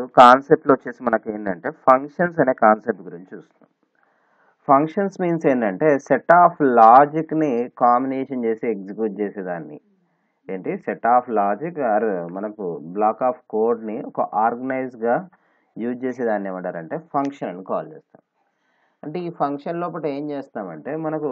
కాన్సెప్ట్లో వచ్చేసి మనకి ఏంటంటే ఫంక్షన్స్ అనే కాన్సెప్ట్ గురించి చూస్తున్నాం ఫంక్షన్స్ మీన్స్ ఏంటంటే సెట్ ఆఫ్ లాజిక్ని కాంబినేషన్ చేసి ఎగ్జిక్యూట్ చేసేదాన్ని ఏంటి సెట్ ఆఫ్ లాజిక్ ఆర్ మనకు బ్లాక్ ఆఫ్ కోడ్ని ఒక ఆర్గనైజ్గా యూజ్ చేసేదాన్ని ఏమంటారంటే ఫంక్షన్ అని కాల్ చేస్తాం అంటే ఈ ఫంక్షన్ లోపల ఏం చేస్తామంటే మనకు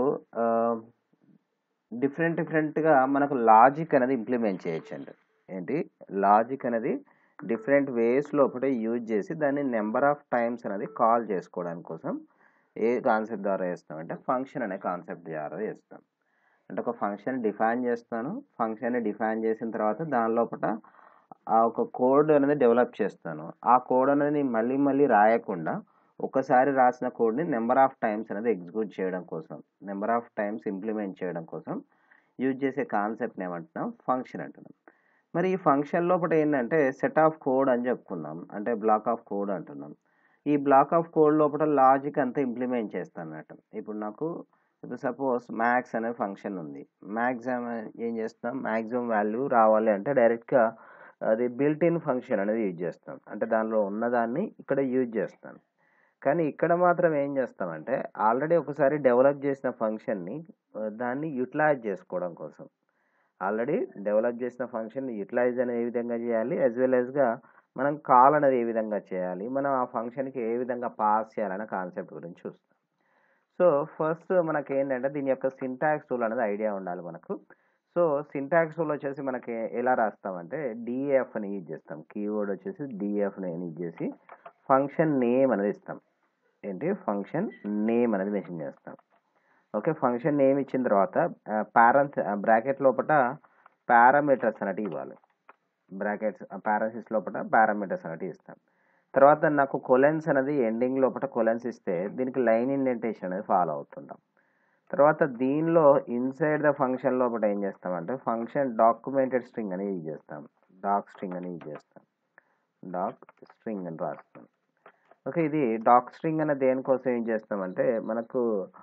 డిఫరెంట్ డిఫరెంట్గా మనకు లాజిక్ అనేది ఇంప్లిమెంట్ చేయొచ్చు అండి ఏంటి లాజిక్ అనేది డిఫరెంట్ వేస్ లోపల యూజ్ చేసి దాన్ని నెంబర్ ఆఫ్ టైమ్స్ అనేది కాల్ చేసుకోవడానికి కోసం ఏ కాన్సెప్ట్ ద్వారా చేస్తాం అంటే ఫంక్షన్ అనే కాన్సెప్ట్ ద్వారా చేస్తాం అంటే ఒక ఫంక్షన్ డిఫైన్ చేస్తాను ఫంక్షన్ని డిఫైన్ చేసిన తర్వాత దాని లోపల ఆ ఒక కోడ్ అనేది డెవలప్ చేస్తాను ఆ కోడ్ అనేది మళ్ళీ మళ్ళీ రాయకుండా ఒకసారి రాసిన కోడ్ని నెంబర్ ఆఫ్ టైమ్స్ అనేది ఎగ్జిక్యూట్ చేయడం కోసం నెంబర్ ఆఫ్ టైమ్స్ ఇంప్లిమెంట్ చేయడం కోసం యూజ్ చేసే కాన్సెప్ట్ని ఏమంటున్నాం ఫంక్షన్ అంటున్నాం మరి ఈ ఫంక్షన్ లోపల ఏంటంటే సెట్ ఆఫ్ కోడ్ అని చెప్పుకున్నాం అంటే బ్లాక్ ఆఫ్ కోడ్ అంటున్నాం ఈ బ్లాక్ ఆఫ్ కోడ్ లోపల లాజిక్ అంతా ఇంప్లిమెంట్ చేస్తాను అన్నట్టు ఇప్పుడు నాకు ఇప్పుడు సపోజ్ మ్యాక్స్ అనే ఫంక్షన్ ఉంది మ్యాక్సిమం ఏం చేస్తాం మ్యాక్సిమం వాల్యూ రావాలి అంటే డైరెక్ట్గా అది బిల్ట్ ఇన్ ఫంక్షన్ అనేది యూజ్ చేస్తాం అంటే దానిలో ఉన్నదాన్ని ఇక్కడ యూజ్ చేస్తాను కానీ ఇక్కడ మాత్రం ఏం చేస్తామంటే ఆల్రెడీ ఒకసారి డెవలప్ చేసిన ఫంక్షన్ని దాన్ని యూటిలైజ్ చేసుకోవడం కోసం ఆల్రెడీ డెవలప్ చేసిన ఫంక్షన్ యూటిలైజ్ అనేది ఏ విధంగా చేయాలి యాజ్ వెల్ యాజ్గా మనం కాల్ అనేది ఏ విధంగా చేయాలి మనం ఆ ఫంక్షన్కి ఏ విధంగా పాస్ చేయాలనే కాన్సెప్ట్ గురించి చూస్తాం సో ఫస్ట్ మనకి ఏంటంటే దీని యొక్క సింటాక్స్ టూల్ అనేది ఐడియా ఉండాలి మనకు సో సింటాక్స్ టూల్ వచ్చేసి మనకి ఎలా రాస్తామంటే డిఎఫ్ అని యూజ్ చేస్తాం కీవర్డ్ వచ్చేసి డిఎఫ్ని యూజ్ చేసి ఫంక్షన్ నేమ్ అనేది ఇస్తాం ఏంటి ఫంక్షన్ నేమ్ అనేది మెన్షన్ చేస్తాం ఓకే ఫంక్షన్ నేమ్ ఇచ్చిన తర్వాత పారెంట్స్ బ్రాకెట్ లోపల పారామీటర్స్ అనేవి ఇవ్వాలి బ్రాకెట్స్ పారాసిస్ లోపల పారామీటర్స్ అనేవి ఇస్తాం తర్వాత నాకు కొలెన్స్ అనేది ఎండింగ్ లోపల కొలెన్స్ ఇస్తే దీనికి లైన్ ఇండెంటేషన్ అనేది ఫాలో అవుతుంటాం తర్వాత దీనిలో ఇన్సైడ్ ద ఫంక్షన్ లోపల ఏం చేస్తామంటే ఫంక్షన్ డాక్యుమెంటెడ్ స్ట్రింగ్ అని యూజ్ చేస్తాం డాక్ స్ట్రింగ్ అని యూజ్ చేస్తాం డాక్ స్ట్రింగ్ అని రాస్తాం ఓకే ఇది డాక్ స్ట్రింగ్ అనేది దేనికోసం ఏం చేస్తామంటే మనకు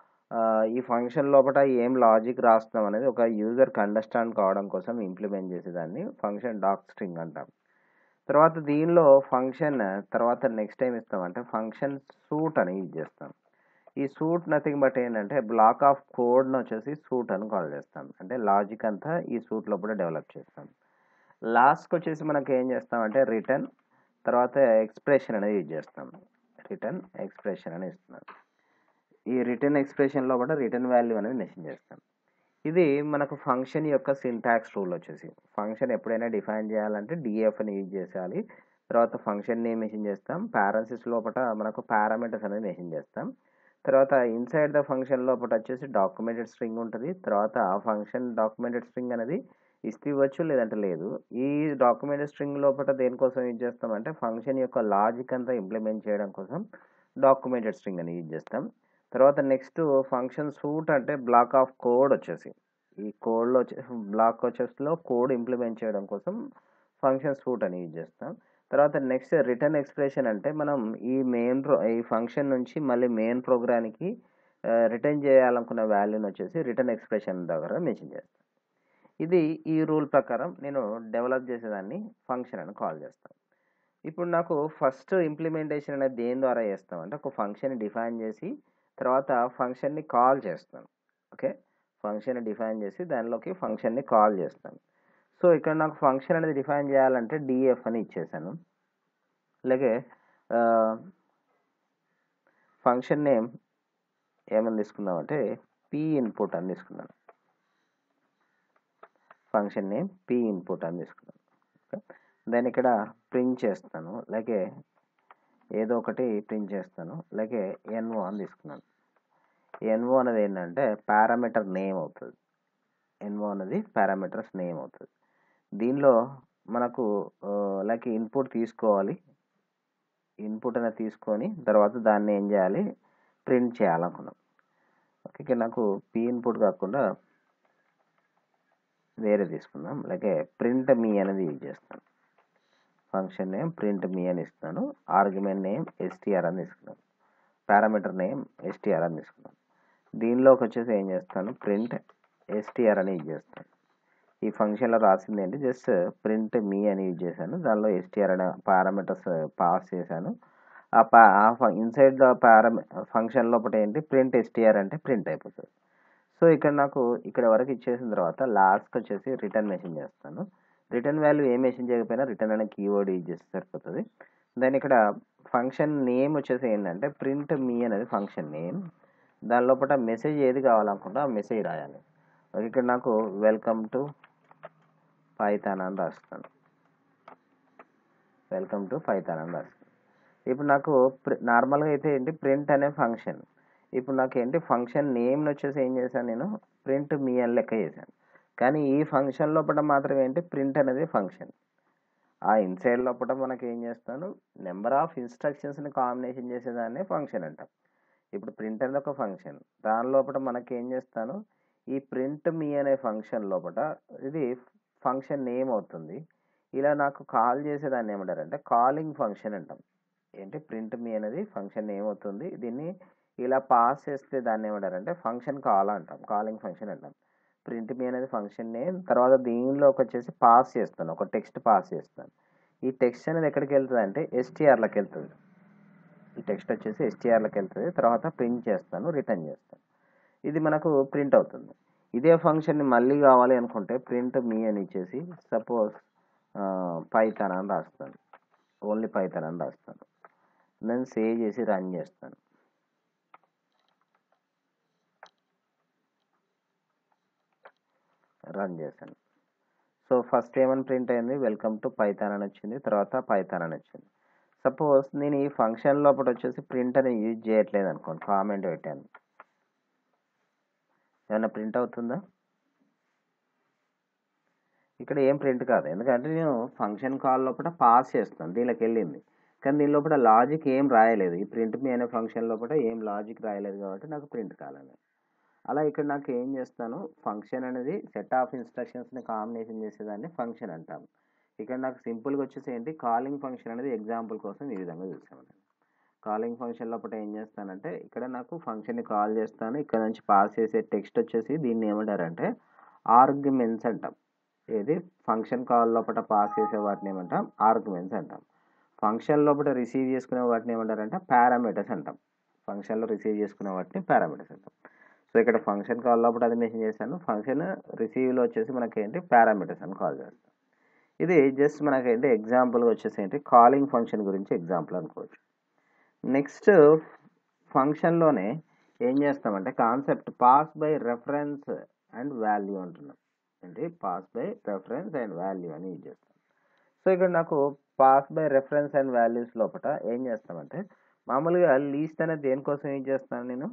ఈ ఫంక్షన్ లోపల ఏం లాజిక్ రాస్తున్నాం అనేది ఒక యూజర్కి అండర్స్టాండ్ కావడం కోసం ఇంప్లిమెంట్ చేసేదాన్ని ఫంక్షన్ డాక్ స్ట్రింగ్ అంటాం తర్వాత దీనిలో ఫంక్షన్ తర్వాత నెక్స్ట్ టైం ఇస్తామంటే ఫంక్షన్ సూట్ అని యూజ్ చేస్తాం ఈ సూట్ నథింగ్ బట్ ఏంటంటే బ్లాక్ ఆఫ్ కోడ్ని వచ్చేసి సూట్ అని కాల్ చేస్తాం అంటే లాజిక్ అంతా ఈ సూట్ లోపల డెవలప్ చేస్తాం లాస్ట్కి వచ్చేసి మనకి ఏం చేస్తామంటే రిటర్న్ తర్వాత ఎక్స్ప్రెషన్ అనేది యూజ్ చేస్తాం రిటర్న్ ఎక్స్ప్రెషన్ అని ఇస్తున్నాం ఈ రిటర్న్ ఎక్స్ప్రెషన్ లోపల రిటర్న్ వాల్యూ అనేది మెన్షన్ చేస్తాం ఇది మనకు ఫంక్షన్ యొక్క సింటాక్స్ రూల్ వచ్చేసి ఫంక్షన్ ఎప్పుడైనా డిఫైన్ చేయాలంటే డిఎఫ్ అని యూజ్ చేయాలి తర్వాత ఫంక్షన్ నేమ్ మెన్షన్ చేస్తాం పారాన్సిస్ లోపల మనకు పారామీటర్స్ అనేది మెన్షన్ చేస్తాం తర్వాత ఇన్సైడ్ ద ఫంక్షన్ లోపల వచ్చేసి డాక్యుమెంటెడ్ స్ట్రింగ్ ఉంటుంది తర్వాత ఆ ఫంక్షన్ డాక్యుమెంటెడ్ స్ట్రింగ్ అనేది ఇస్తే ఇవ్వచ్చు లేదంటే లేదు ఈ డాక్యుమెంటెడ్ స్ట్రింగ్ లోపల దేనికోసం యూజ్ చేస్తామంటే ఫంక్షన్ యొక్క లాజిక్ అంతా ఇంప్లిమెంట్ చేయడం కోసం డాక్యుమెంటెడ్ స్ట్రింగ్ అని యూజ్ చేస్తాం తర్వాత నెక్స్ట్ ఫంక్షన్ సూట్ అంటే బ్లాక్ ఆఫ్ కోడ్ వచ్చేసి ఈ కోడ్లో వచ్చేసి బ్లాక్ వచ్చేసిలో కోడ్ ఇంప్లిమెంట్ చేయడం కోసం ఫంక్షన్ సూట్ అని యూజ్ చేస్తాం తర్వాత నెక్స్ట్ రిటర్న్ ఎక్స్ప్రెషన్ అంటే మనం ఈ మెయిన్ ప్రో ఈ ఫంక్షన్ నుంచి మళ్ళీ మెయిన్ ప్రోగ్రామ్కి రిటర్న్ చేయాలనుకున్న వాల్యూని వచ్చేసి రిటర్న్ ఎక్స్ప్రెషన్ దగ్గర మెన్షన్ చేస్తాం ఇది ఈ రూల్ ప్రకారం నేను డెవలప్ చేసేదాన్ని ఫంక్షన్ అని కాల్ చేస్తాను ఇప్పుడు నాకు ఫస్ట్ ఇంప్లిమెంటేషన్ అనేది దేని ద్వారా చేస్తాం అంటే ఒక ఫంక్షన్ డిఫైన్ చేసి తర్వాత ఫంక్షన్ని కాల్ చేస్తాను ఓకే ఫంక్షన్ డిఫైన్ చేసి దానిలోకి ఫంక్షన్ని కాల్ చేస్తాను సో ఇక్కడ నాకు ఫంక్షన్ అనేది డిఫైన్ చేయాలంటే డిఎఫ్ అని ఇచ్చేసాను అలాగే ఫంక్షన్ నేమ్ ఏమని తీసుకుందామంటే పి ఇన్పుట్ అని తీసుకున్నాను ఫంక్షన్ నేమ్ పి ఇన్పుట్ అని తీసుకున్నాను ఓకే దాన్ని ఇక్కడ ప్రింట్ చేస్తాను అలాగే ఏదో ఒకటి ప్రింట్ చేస్తాను అలాగే ఎన్ఓ అని తీసుకున్నాను ఎన్ఓ అనేది ఏంటంటే పారామీటర్ నేమ్ అవుతుంది ఎన్ఓ అనేది పారామీటర్స్ నేమ్ అవుతుంది దీనిలో మనకు లైక్ ఇన్పుట్ తీసుకోవాలి ఇన్పుట్ అనేది తీసుకొని తర్వాత దాన్ని ఏం చేయాలి ప్రింట్ చేయాలనుకున్నాం ఓకే ఇక్కడ నాకు పి ఇన్పుట్ కాకుండా వేరే తీసుకుందాం అలాగే ప్రింట్ మీ అనేది యూజ్ చేస్తాను ఫంక్షన్ నేమ్ ప్రింట్ మీ అని ఇస్తాను ఆర్గ్యుమెంట్ నేమ్ ఎస్టీఆర్ అని తీసుకున్నాను పారామీటర్ నేమ్ ఎస్టీఆర్ అని తీసుకున్నాను దీనిలోకి వచ్చేసి ఏం చేస్తాను ప్రింట్ ఎస్టీఆర్ అని యూజ్ చేస్తాను ఈ ఫంక్షన్లో రాసింది ఏంటి జస్ట్ ప్రింట్ మీ అని యూజ్ చేశాను దానిలో ఎస్టీఆర్ అనే పారామీటర్స్ పాస్ చేశాను ఆ పా ఇన్సైడ్ పారామీ ఫంక్షన్ లోపల ఏంటి ప్రింట్ ఎస్టీఆర్ అంటే ప్రింట్ అయిపోతుంది సో ఇక్కడ నాకు ఇక్కడ వరకు ఇచ్చేసిన తర్వాత లాస్ట్కి వచ్చేసి రిటర్న్ మెషిన్ చేస్తాను రిటర్న్ వాల్యూ ఏ మెషిన్ చేయకపోయినా రిటర్న్ అనే కీవర్డ్ యూజ్ చేస్తే సరిపోతుంది దాని ఇక్కడ ఫంక్షన్ నేమ్ వచ్చేసి ఏంటంటే ప్రింట్ మీ అనేది ఫంక్షన్ నేమ్ దాని లోపల మెసేజ్ ఏది కావాలనుకుంటే ఆ మెసేజ్ రాయాలి ఓకే, ఇక్కడ నాకు వెల్కమ్ టు పైథాన్ అని రాస్తాను వెల్కమ్ టు పైథాన్ అని రాస్తాను ఇప్పుడు నాకు నార్మల్గా అయితే ఏంటి ప్రింట్ అనే ఫంక్షన్ ఇప్పుడు నాకు ఏంటి ఫంక్షన్ నేమ్ని వచ్చేసి ఏం చేశాను నేను ప్రింట్ మీ అని లెక్క చేశాను కానీ ఈ ఫంక్షన్ లోపల మాత్రం ఏంటి ప్రింట్ అనేది ఫంక్షన్ ఆ ఇన్సైడ్ లోపల మనకి ఏం చేస్తాను నెంబర్ ఆఫ్ ఇన్స్ట్రక్షన్స్ని కాంబినేషన్ చేసేదాన్ని ఫంక్షన్ అంటాం ఇప్పుడు ప్రింట్ అనేది ఒక ఫంక్షన్ దాని లోపల మనకి ఏం చేస్తాను ఈ ప్రింట్ మీ అనే ఫంక్షన్ లోపల ఇది ఫంక్షన్ నేమ్ అవుతుంది ఇలా నాకు కాల్ చేసేదాన్ని ఏమంటారంటే కాలింగ్ ఫంక్షన్ అంటాం ఏంటి ప్రింట్ మీ అనేది ఫంక్షన్ నేమ్ అవుతుంది దీన్ని ఇలా పాస్ చేస్తే దాన్ని ఏమంటారంటే ఫంక్షన్ కాల్ అంటాం కాలింగ్ ఫంక్షన్ అంటాం ప్రింట్ మీ అనేది ఫంక్షన్ నేమ్ తర్వాత దీనిలోకి వచ్చేసి పాస్ చేస్తాను ఒక టెక్స్ట్ పాస్ చేస్తాను ఈ టెక్స్ట్ అనేది ఎక్కడికి వెళ్తుంది అంటే ఎస్టీఆర్లోకి వెళ్తుంది ఈ టెక్స్ట్ వచ్చేసి ఎస్టీఆర్లోకి వెళ్తుంది తర్వాత ప్రింట్ చేస్తాను రిటర్న్ చేస్తాను ఇది మనకు ప్రింట్ అవుతుంది ఇదే ఫంక్షన్ని మళ్ళీ కావాలి అనుకుంటే ప్రింట్ మీ అని ఇచ్చేసి సపోజ్ పైథాన్ అని రాస్తాను ఓన్లీ పైథాన్ అని రాస్తాను నేను సేవ్ చేసి రన్ చేస్తాను రన్ చేశాను సో ఫస్ట్ ఏమని ప్రింట్ అయింది వెల్కమ్ టు పైథాన్ అని వచ్చింది తర్వాత పైథాన్ అని వచ్చింది సపోజ్ నేను ఈ ఫంక్షన్ లోపల వచ్చేసి ప్రింట్ అని యూజ్ చేయట్లేదు అనుకోండి కామెంట్ పెట్టాను ఏమైనా ప్రింట్ అవుతుందా ఇక్కడ ఏం ప్రింట్ కాదు ఎందుకంటే నేను ఫంక్షన్ కాల్ లోపల పాస్ చేస్తాను దీనిలోకి వెళ్ళింది కానీ దీని లోపల లాజిక్ ఏం రాయలేదు ఈ ప్రింట్ మీ అనే ఫంక్షన్ లోపల ఏం లాజిక్ రాయలేదు కాబట్టి నాకు ప్రింట్ కాలేదు అలా ఇక్కడ నాకు ఏం చేస్తాను ఫంక్షన్ అనేది సెట్ ఆఫ్ ఇన్స్ట్రక్షన్స్ని కాంబినేషన్ చేసేదాన్ని ఫంక్షన్ అంటాం ఇక్కడ నాకు సింపుల్గా వచ్చేసి ఏంటి కాలింగ్ ఫంక్షన్ అనేది ఎగ్జాంపుల్ కోసం ఈ విధంగా చూసామండి కాలింగ్ ఫంక్షన్ లోపల ఏం చేస్తానంటే ఇక్కడ నాకు ఫంక్షన్ని కాల్ చేస్తాను ఇక్కడ నుంచి పాస్ చేసే టెక్స్ట్ వచ్చేసి దీన్ని ఏమంటారంటే ఆర్గ్యుమెంట్స్ అంటాం ఏది ఫంక్షన్ కాల్ లోపల పాస్ చేసే వాటిని ఏమంటాం ఆర్గ్యుమెంట్స్ అంటాం ఫంక్షన్ లోపల రిసీవ్ చేసుకునే వాటిని ఏమంటారంటే పారామీటర్స్ అంటాం ఫంక్షన్లో రిసీవ్ చేసుకునే వాటిని పారామీటర్స్ అంటాం సో ఇక్కడ ఫంక్షన్ కాల్ లోపల అది మెన్షన్ చేశాను ఫంక్షన్ రిసీవ్లో వచ్చేసి మనకి ఏంటి పారామీటర్స్ అని కాల్ చేస్తాం ఇది జస్ట్ మనకి ఏంటి ఎగ్జాంపుల్గా వచ్చేసి ఏంటి కాలింగ్ ఫంక్షన్ గురించి ఎగ్జాంపుల్ అనుకోవచ్చు నెక్స్ట్ ఫంక్షన్లోనే ఏం చేస్తామంటే concept pass by reference and value అంటున్నాం ఏంటి pass by reference and value అని యూజ్ చేస్తాం సో ఇక్కడ నాకు pass by reference and values లోపల ఏం చేస్తామంటే మామూలుగా లీస్ట్ అనేది దేనికోసం యూజ్ చేస్తాను నేను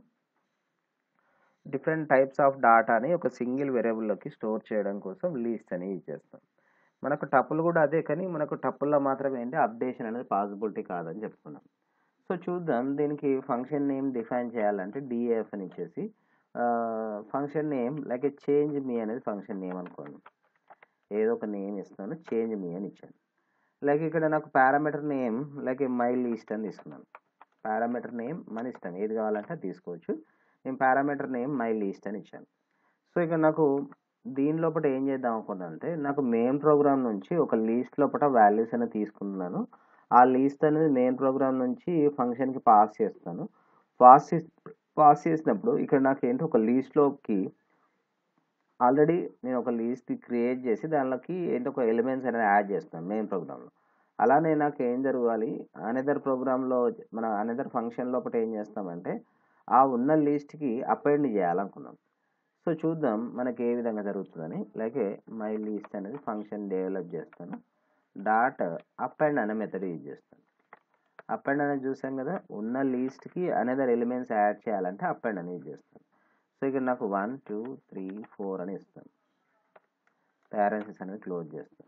డిఫరెంట్ టైప్స్ ఆఫ్ డాటాని ఒక సింగిల్ వేరియబుల్లోకి స్టోర్ చేయడం కోసం లీస్ట్ అని యూజ్ చేస్తాం మనకు టప్పుల్ కూడా అదే కానీ మనకు టప్పుల్లో మాత్రమే ఏంటి అప్డేషన్ అనేది పాసిబిలిటీ కాదని చెప్పుకున్నాం సో చూద్దాం దీనికి ఫంక్షన్ నేమ్ డిఫైన్ చేయాలంటే డిఎఫ్ అని ఇచ్చేసి function name like change me అనేది ఫంక్షన్ నేమ్ అనుకోండి ఏదో ఒక నేమ్ ఇస్తాను చేంజ్ మీ అని ఇచ్చాను లైక్ ఇక్కడ నాకు parameter name like my list అని తీసుకున్నాను పారామీటర్ నేమ్ మన ఇష్టం ఏది కావాలంటే అది తీసుకోవచ్చు నేను పారామీటర్ నేమ్ మై లీస్ట్ అని ఇచ్చాను సో ఇక్కడ నాకు దీని లోపల ఏం చేద్దాం అనుకున్నాను అంటే నాకు మెయిన్ ప్రోగ్రామ్ నుంచి ఒక లీస్ట్ లోపల వాల్యూస్ అనేది తీసుకున్నాను ఆ లీస్ట్ అనేది మెయిన్ ప్రోగ్రామ్ నుంచి ఫంక్షన్కి పాస్ చేస్తాను పాస్ పాస్ చేసినప్పుడు ఇక్కడ నాకు ఏంటి ఒక లీస్ట్లోకి ఆల్రెడీ నేను ఒక లీస్ట్ క్రియేట్ చేసి దానిలోకి ఏంటి ఒక ఎలిమెంట్స్ అనేది యాడ్ చేస్తాను మెయిన్ ప్రోగ్రామ్లో అలానే నాకు ఏం జరగాలి అనదర్ ప్రోగ్రాంలో మన అనదర్ ఫంక్షన్ లోపల ఏం చేస్తామంటే ఆ ఉన్న లిస్ట్కి అపెండ్ చేయాలనుకున్నాం సో చూద్దాం మనకి ఏ విధంగా జరుగుతుందని అలాగే మై లిస్ట్ అనేది ఫంక్షన్ డెవలప్ చేస్తాను డాట్ అపెండ్ అనే మెథడ్ యూజ్ చేస్తాను అపెండ్ అనేది చూసాం కదా ఉన్న లిస్ట్కి అనదర్ ఎలిమెంట్స్ యాడ్ చేయాలంటే అపెండ్ అని యూజ్ చేస్తాను సో ఇక్కడ నాకు వన్ టూ త్రీ ఫోర్ అని ఇస్తాను ప్యారెన్సెస్ అనేది క్లోజ్ చేస్తాను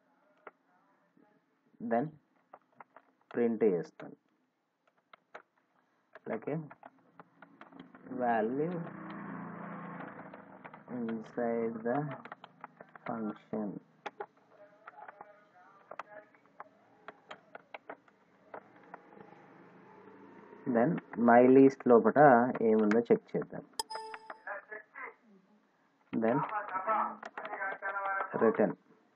దెన్ ప్రింట్ చేస్తాను అలాగే value inside the function then my list లోపల ఏముందో చెక్ చేద్దాం దెన్ రిటర్న్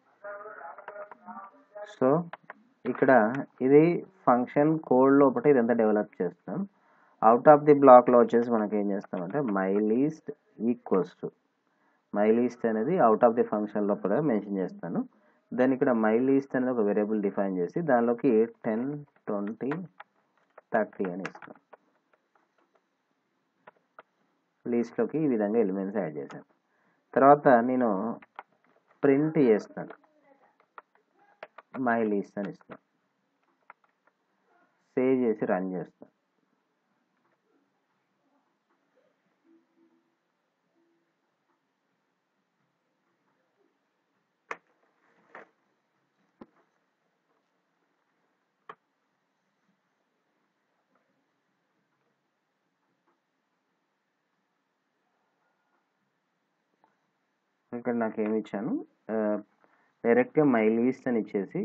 సో ఇక్కడ ఇది ఫంక్షన్ కోడ్ లోపల ఇదంతా డెవలప్ చేస్తాం అవుట్ ఆఫ్ ది బ్లాక్లో వచ్చేసి మనకి ఏం చేస్తామంటే my list equals to my list అనేది అవుట్ ఆఫ్ ది ఫంక్షన్ లోపల మెన్షన్ చేస్తాను దెన్ ఇక్కడ మై లీస్ట్ అనేది ఒక వేరియబుల్ డిఫైన్ చేసి దానిలోకి టెన్ ట్వంటీ థర్టీ అని ఇస్తాం లీస్ట్లోకి ఈ విధంగా ఎలిమెంట్స్ యాడ్ చేశాను తర్వాత నేను ప్రింట్ చేస్తాను మై లీస్ట్ అని ఇస్తాను సేవ్ చేసి రన్ చేస్తాను ఇక్కడ నాకు ఏమి ఇచ్చాను డైరెక్ట్గా మై లీస్ట్ అని ఇచ్చేసి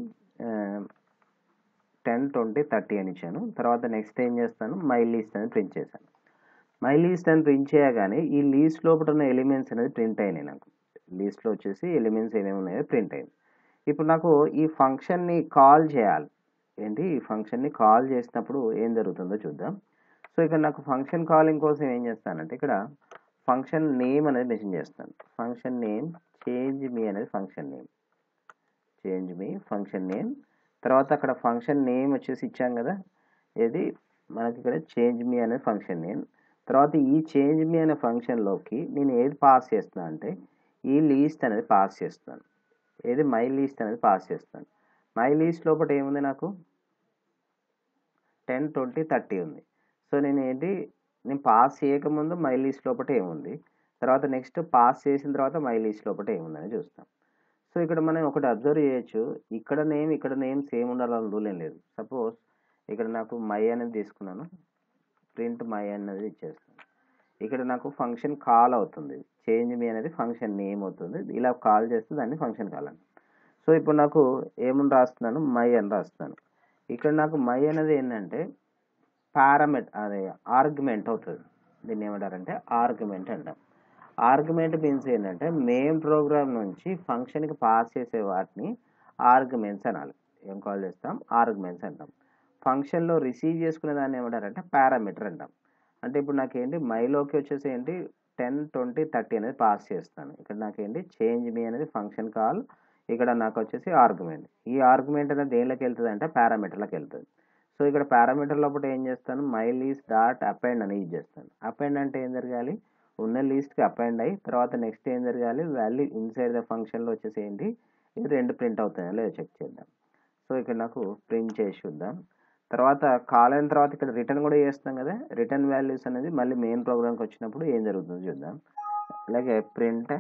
టెన్ ట్వంటీ థర్టీ అని ఇచ్చాను తర్వాత నెక్స్ట్ ఏం చేస్తాను మై లీస్ట్ అని ప్రింట్ చేశాను మై లీస్ట్ అని ప్రింట్ చేయగానే ఈ లీస్ట్ లోపల ఉన్న ఎలిమెంట్స్ అనేది ప్రింట్ అయినాయి నాకు లీస్ట్లో వచ్చేసి ఎలిమెంట్స్ ఏమేమి ఉన్నాయో ప్రింట్ అయింది ఇప్పుడు నాకు ఈ ఫంక్షన్ని కాల్ చేయాలి ఏంటి ఈ ఫంక్షన్ని కాల్ చేసినప్పుడు ఏం జరుగుతుందో చూద్దాం సో ఇక్కడ నాకు ఫంక్షన్ కాలింగ్ కోసం ఏం చేస్తానంటే ఇక్కడ ఫంక్షన్ నేమ్ అనేది మెన్షన్ చేస్తాను ఫంక్షన్ నేమ్ చేంజ్ మీ అనేది function name change me function name తర్వాత అక్కడ ఫంక్షన్ నేమ్ వచ్చేసి ఇచ్చాం కదా ఏది మనకి ఇక్కడ చేంజ్ మీ అనే ఫంక్షన్ నేమ్ తర్వాత ఈ చేంజ్ మీ అనే ఫంక్షన్లోకి నేను ఏది పాస్ చేస్తాను అంటే ఈ లీస్ట్ అనేది పాస్ చేస్తాను ఏది మై లీస్ట్ అనేది పాస్ చేస్తాను మై లీస్ట్ లోపల ఏముంది నాకు టెన్ ట్వంటీ థర్టీ ఉంది సో నేను ఏంటి నేను పాస్ చేయకముందు మై లీస్ట్ లోపల ఏముంది తర్వాత నెక్స్ట్ పాస్ చేసిన తర్వాత మై లీస్ట్ లోపల ఏముందని చూస్తాం సో ఇక్కడ మనం ఒకటి అబ్జర్వ్ చేయొచ్చు ఇక్కడ నేమ్ ఇక్కడ నేమ్ సేమ్ ఉండాలని రూల్ ఏం లేదు సపోజ్ ఇక్కడ నాకు మై అనేది తీసుకున్నాను ప్రింట్ మై అనేది ఇచ్చేస్తాను ఇక్కడ నాకు ఫంక్షన్ కాల్ అవుతుంది చేంజ్ మీ అనేది ఫంక్షన్ నేమ్ అవుతుంది ఇలా కాల్ చేస్తే దాన్ని ఫంక్షన్ కాల్ అని సో ఇప్పుడు నాకు ఏమని రాస్తున్నాను మై అని రాస్తున్నాను ఇక్కడ నాకు మై అనేది ఏంటంటే పారామెట్ అదే ఆర్గ్యుమెంట్ అవుతుంది దీన్ని ఏమంటారంటే ఆర్గ్యుమెంట్ అంటాం ఆర్గ్యుమెంట్ మీన్స్ ఏంటంటే మెయిన్ ప్రోగ్రామ్ నుంచి ఫంక్షన్కి పాస్ చేసే వాటిని ఆర్గ్యుమెంట్స్ అనాలి ఏం కాల్ చేస్తాం ఆర్గ్యుమెంట్స్ అంటాం ఫంక్షన్లో రిసీవ్ చేసుకునే దాన్ని ఏమంటారంటే పారామీటర్ అంటాం అంటే ఇప్పుడు నాకేంటి మైలోకి వచ్చేసి ఏంటి టెన్ ట్వంటీ థర్టీ అనేది పాస్ చేస్తాను ఇక్కడ నాకేంటి చేంజ్ మీ అనేది ఫంక్షన్ కాల్ ఇక్కడ నాకు వచ్చేసి ఆర్గ్యుమెంట్ ఈ ఆర్గ్యుమెంట్ అనేది దేనిలోకి వెళ్తుంది అంటే పారామీటర్లోకి వెళ్తుంది సో ఇక్కడ పారామీటర్ లోపల ఏం చేస్తాను మై లీస్ట్ డాట్ అపెండ్ అని యూజ్ చేస్తాను అపెండ్ అంటే ఏం జరగాలి ఉన్న లీస్ట్కి అపెండ్ అయ్యి తర్వాత నెక్స్ట్ ఏం జరగాలి వాల్యూ ఇన్సైడ్ ద ఫంక్షన్లో వచ్చేసి ఏంటి ఇది రెండు ప్రింట్ అవుతాయో లేదో చెక్ చేద్దాం సో ఇక్కడ నాకు ప్రింట్ చేసి చూద్దాం తర్వాత కాల్ అయిన తర్వాత ఇక్కడ రిటర్న్ కూడా చేస్తాం కదా రిటర్న్ వాల్యూస్ అనేది మళ్ళీ మెయిన్ ప్రోగ్రామ్కి వచ్చినప్పుడు ఏం జరుగుతుందో చూద్దాం అలాగే print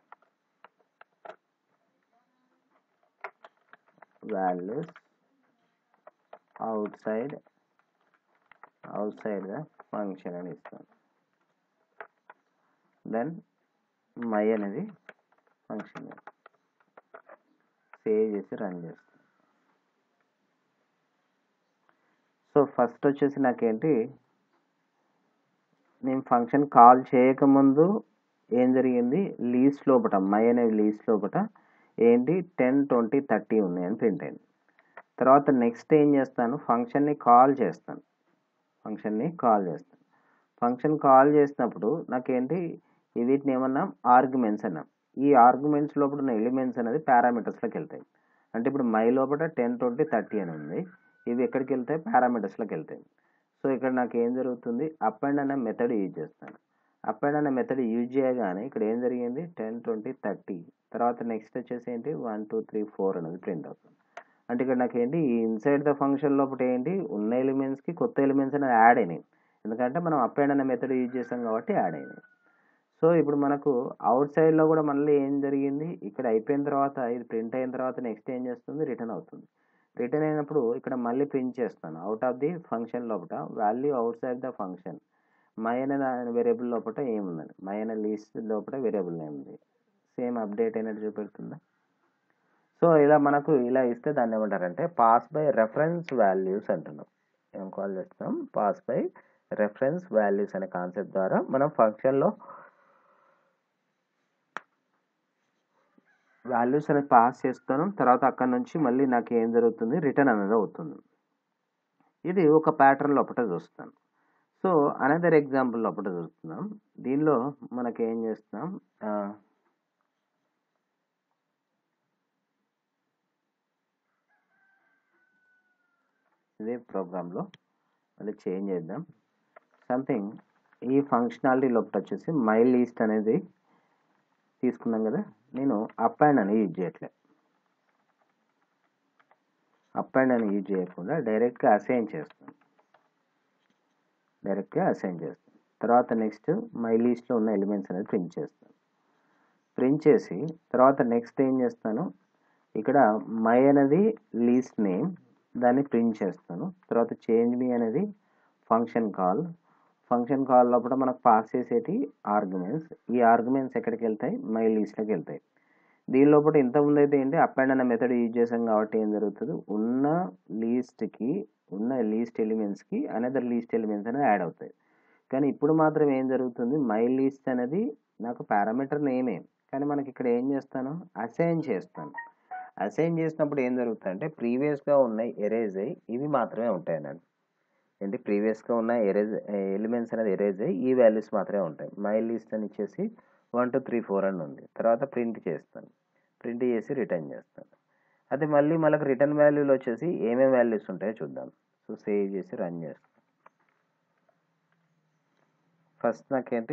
values outside outside the function అని ఇస్తాం దెన్ మై అనేది ఫంక్షన్ సేవ్ చేసి రన్ చేస్తాం సో ఫస్ట్ వచ్చేసి నాకేంటి నేను ఫంక్షన్ కాల్ చేయకముందు ఏం జరిగింది లీస్ట్ లోపట మై అనే లీస్ట్ లోపట ఏంటి టెన్ ట్వంటీ థర్టీ ఉన్నాయని ప్రింట్ అయింది తర్వాత నెక్స్ట్ ఏం చేస్తాను ఫంక్షన్ని కాల్ చేస్తాను ఫంక్షన్ని కాల్ చేస్తాను ఫంక్షన్ కాల్ చేసినప్పుడు నాకేంటి వీటిని ఏమన్నాం ఆర్గ్యుమెంట్స్ అన్నాం ఈ ఆర్గ్యుమెంట్స్ లోపల ఉన్న ఎలిమెంట్స్ అనేది పారామీటర్స్లోకి వెళ్తాయి అంటే ఇప్పుడు మై లోపల టెన్ ట్వంటీ థర్టీ అని ఉంది ఇవి ఎక్కడికి వెళ్తాయి పారామీటర్స్లోకి వెళ్తాయి సో ఇక్కడ నాకు ఏం జరుగుతుంది అప్ అండ్ అనే మెథడ్ యూజ్ చేస్తాను అప్ అండ్ అనే మెథడ్ యూజ్ చేయగానే ఇక్కడ ఏం జరిగింది టెన్ ట్వంటీ థర్టీ తర్వాత నెక్స్ట్ వచ్చేసి ఏంటి వన్ టూ త్రీ ఫోర్ అనేది ప్రింట్ అవుతుంది అంటే ఇక్కడ నాకు ఏంటి ఈ ఇన్సైడ్ ద ఫంక్షన్ లోపల ఏంటి ఉన్న ఎలిమెంట్స్కి కొత్త ఎలిమెంట్స్ అనేది యాడ్ అయినాయి ఎందుకంటే మనం అప్ అండ్ అనే మెథడ్ యూజ్ చేస్తాం కాబట్టి యాడ్ అయినాయి సో ఇప్పుడు మనకు అవుట్ సైడ్లో కూడా మళ్ళీ ఏం జరిగింది ఇక్కడ అయిపోయిన తర్వాత ఇది ప్రింట్ అయిన తర్వాత నెక్స్ట్ ఏం చేస్తుంది రిటర్న్ అవుతుంది రిటర్న్ అయినప్పుడు ఇక్కడ మళ్ళీ ప్రింట్ చేస్తాను అవుట్ ఆఫ్ ది ఫంక్షన్ లోపల value outside the function my అనే వేరియబుల్ లోపల ఏముందండి మై అనే లీస్ట్ లోపల వేరియబుల్ నేమ్ ఉంది సేమ్ అప్డేట్ అయినట్టు చూపెడుతుందా సో ఇలా మనకు ఇలా ఇస్తే దాన్ని ఏమంటారంటే పాస్ బై రెఫరెన్స్ వాల్యూస్ అంటున్నాం ఏం కాల్ చేస్తాం పాస్ బై రెఫరెన్స్ వాల్యూస్ అనే కాన్సెప్ట్ ద్వారా మనం ఫంక్షన్లో వాల్యూస్ అనేది పాస్ చేస్తాను తర్వాత అక్కడ నుంచి మళ్ళీ నాకు ఏం జరుగుతుంది రిటర్న్ అనేది అవుతుంది ఇది ఒక ప్యాటర్న్ లోపల చూస్తాను సో అనదర్ ఎగ్జాంపుల్ లోపల చూస్తున్నాం దీనిలో మనకి ఏం చేస్తున్నాం ఆ, ఇదే ప్రోగ్రాంలో మళ్ళీ చేంజ్ చేద్దాం సంథింగ్ ఈ ఫంక్షనాలిటీ లోపల వచ్చేసి మై లీస్ట్ అనేది తీసుకున్నాం కదా నేను అప్ అండ్ అని యూజ్ చేయట్లే అప్ అండ్ అని యూజ్ చేయకుండా డైరెక్ట్గా అసైన్ చేస్తాను డైరెక్ట్గా అసైన్ చేస్తాను తర్వాత నెక్స్ట్ మై లీస్ట్లో ఉన్న ఎలిమెంట్స్ అనేది ప్రింట్ చేస్తాను ప్రింట్ చేసి తర్వాత నెక్స్ట్ ఏం చేస్తాను ఇక్కడ మై అనేది లీస్ట్ నేమ్ దాన్ని ప్రింట్ చేస్తాను తర్వాత చేంజ్ మీ అనేది ఫంక్షన్ కాల్ ఫంక్షన్ కాల్ లోపల మనకు పాస్ చేసేటి ఆర్గ్యుమెంట్స్ ఈ ఆర్గ్యుమెంట్స్ ఎక్కడికి వెళ్తాయి మై లీస్ట్లోకి వెళ్తాయి దీని లోపల ఇంతకుముందు అయితే ఏంటి అప్ అండ్ అన్న మెథడ్ యూజ్ చేసాం కాబట్టి ఏం జరుగుతుంది ఉన్న లీస్ట్కి ఉన్న లీస్ట్ ఎలిమెంట్స్కి అనదర్ లీస్ట్ ఎలిమెంట్స్ అనేది యాడ్ అవుతాయి కానీ ఇప్పుడు మాత్రం ఏం జరుగుతుంది మై లీస్ట్ అనేది నాకు పారామీటర్ నేమే కానీ మనకి ఇక్కడ ఏం చేస్తాను అసైన్ చేస్తాను అసైన్ చేసినప్పుడు ఏం జరుగుతుంది అంటే ప్రీవియస్గా ఉన్న ఎరేజ్ అయ్యి ఇవి మాత్రమే ఉంటాయి అన్నట్టు ఏంటి ప్రీవియస్గా ఉన్న ఎరేజ్ ఎలిమెంట్స్ అనేది ఎరేజ్ అయ్యి ఈ వాల్యూస్ మాత్రమే ఉంటాయి మై లిస్ట్ అని ఇచ్చేసి వన్ టూ త్రీ ఫోర్ అని ఉంది తర్వాత ప్రింట్ చేస్తాను ప్రింట్ చేసి రిటర్న్ చేస్తాను అది మళ్ళీ మనకు రిటర్న్ వాల్యూలో వచ్చేసి ఏమేమి వాల్యూస్ ఉంటాయో చూద్దాం సో సేవ్ చేసి రన్ చేస్తాను ఫస్ట్ నాకేంటి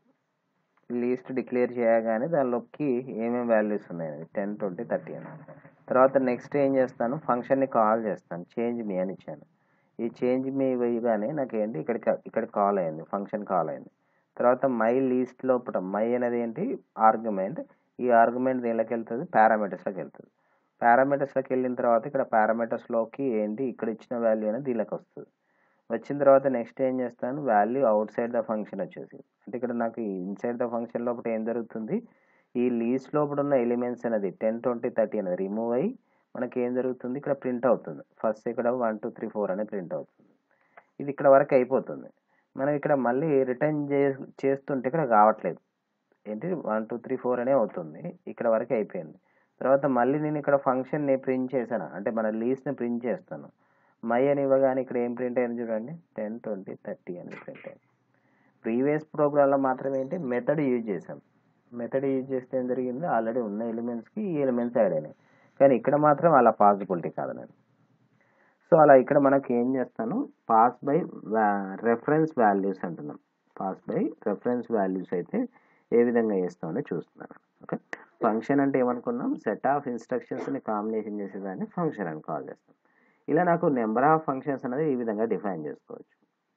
లీస్ట్ డిక్లేర్ చేయగానే దానిలోకి ఏమేమి వాల్యూస్ ఉన్నాయి టెన్ ట్వంటీ థర్టీ అని తర్వాత నెక్స్ట్ ఏం చేస్తాను ఫంక్షన్ని కాల్ చేస్తాను చేంజ్ మీ అని ఇచ్చాను ఈ చేంజ్ మీ వేయగానే నాకు ఏంటి ఇక్కడికి ఇక్కడ కాల్ అయింది ఫంక్షన్ కాల్ అయింది తర్వాత మై లీస్ట్ లోపల మై అనేది ఏంటి ఆర్గ్యుమెంట్ ఈ ఆర్గ్యుమెంట్ దీనిలోకి వెళ్తుంది పారామీటర్స్లోకి వెళ్తుంది పారామీటర్స్లోకి వెళ్ళిన తర్వాత ఇక్కడ పారామీటర్స్లోకి ఏంటి ఇక్కడ ఇచ్చిన వాల్యూ అనేది దీనిలోకి వస్తుంది వచ్చిన తర్వాత నెక్స్ట్ ఏం చేస్తాను value outside the function వచ్చేసి అంటే ఇక్కడ నాకు ఇన్సైడ్ ద ఫంక్షన్ లోపల ఏం జరుగుతుంది ఈ లీస్ట్ లోపల ఉన్న ఎలిమెంట్స్ అనేది టెన్ ట్వంటీ థర్టీ అనేది రిమూవ్ అయ్యి మనకి ఏం జరుగుతుంది ఇక్కడ ప్రింట్ అవుతుంది ఫస్ట్ ఇక్కడ వన్ టూ త్రీ ఫోర్ అనేది ప్రింట్ అవుతుంది ఇది ఇక్కడ వరకు అయిపోతుంది మనం ఇక్కడ మళ్ళీ రిటర్న్ చే చేస్తుంటే ఇక్కడ కావట్లేదు ఏంటి వన్ టూ త్రీ ఫోర్ అనే అవుతుంది ఇక్కడ వరకు అయిపోయింది తర్వాత మళ్ళీ నేను ఇక్కడ ఫంక్షన్ని ప్రింట్ చేశాను అంటే మన లీస్ట్ని ప్రింట్ చేస్తాను మై అని ఇవ్వగానే ఇక్కడ ఏం ప్రింట్ అయింది చూడండి టెన్ ట్వంటీ థర్టీ అని ప్రింట్ అయింది ప్రీవియస్ ప్రోగ్రాంలో మాత్రం ఏంటి మెథడ్ యూజ్ చేసాం మెథడ్ యూజ్ చేస్తే ఏం జరిగింది ఆల్రెడీ ఉన్న ఎలిమెంట్స్కి ఈ ఎలిమెంట్స్ యాడ్ అయినాయి కానీ ఇక్కడ మాత్రం అలా పాసిబిలిటీ కాదు నేను సో అలా ఇక్కడ మనకి ఏం చేస్తాను పాస్ బై రెఫరెన్స్ వాల్యూస్ అంటున్నాం పాస్ బై రెఫరెన్స్ వాల్యూస్ అయితే ఏ విధంగా చేస్తామని చూస్తున్నాను ఓకే ఫంక్షన్ అంటే ఏమనుకున్నాం సెట్ ఆఫ్ ఇన్స్ట్రక్షన్స్ని కాంబినేషన్ చేసేదాన్ని ఫంక్షన్ అని కాల్ చేస్తాం ఇలా నాకు నెంబర్ ఆఫ్ ఫంక్షన్స్ అనేది ఈ విధంగా డిఫైన్ చేసుకోవచ్చు